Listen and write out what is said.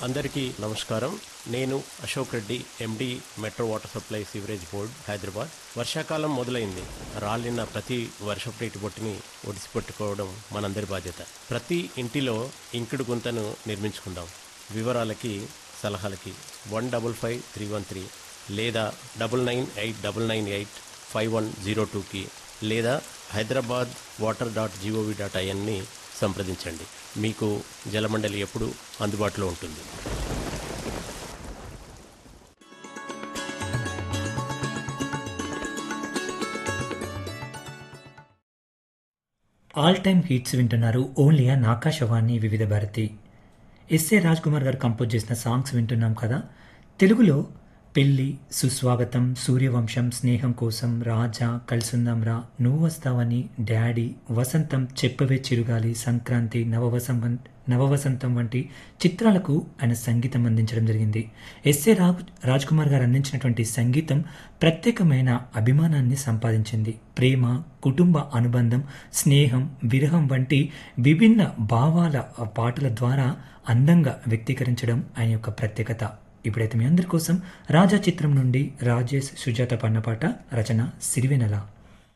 అందరికీ నమస్కారం నేను Ashok Reddy MD metro water supply sewerage board Hyderabad వర్షాకాలం మొదలైంది రాలిన ప్రతి వర్షపు నీటి బొట్టుని ఒడిసిపెట్టుకోవడం మనందరి బాధ్యత ప్రతి ఇంటిలో ఇంకుడు గుంతను నిర్మించుకుందాం వివరాలకి సలహాలకి one double five three one three లేదా double nine eight double nine eight five one zero టూకి లేదా Hyderabad water dot GOV dot ఐఎన్ని సంప్రదించండి మీకు జలమండలి ఎప్పుడు అందుబాటులో ఉంటుంది ఆల్ టైమ్ హిట్స్ వింటున్నారు only on Akashvani Vividh Bharati SA Raj Kumar గారు కంపోజ్ చేసిన సాంగ్స్ వింటున్నాం కదా తెలుగులో పెళ్ళి సుస్వాగతం సూర్యవంశం స్నేహం కోసం రాజా కలుసుందాం రా నువ్వు వస్తావని డాడీ వసంతం చెప్పవే చిరుగాలి సంక్రాంతి నవవసం నవవసంతం వంటి చిత్రాలకు ఆయన సంగీతం అందించడం జరిగింది ఎస్ఏ రాజ్ రాజ్ కుమార్ గారు అందించినటువంటి సంగీతం ప్రత్యేకమైన అభిమానాన్ని సంపాదించింది ప్రేమ కుటుంబ అనుబంధం స్నేహం విరహం వంటి విభిన్న భావాల పాటల ద్వారా అందంగా వ్యక్తీకరించడం ఆయన యొక్క ప్రత్యేకత ఇప్పుడైతే మీ అందరి కోసం రాజా చిత్రం నుండి రాజేష్ సుజాత పన్నపాట రచన సిరివెనల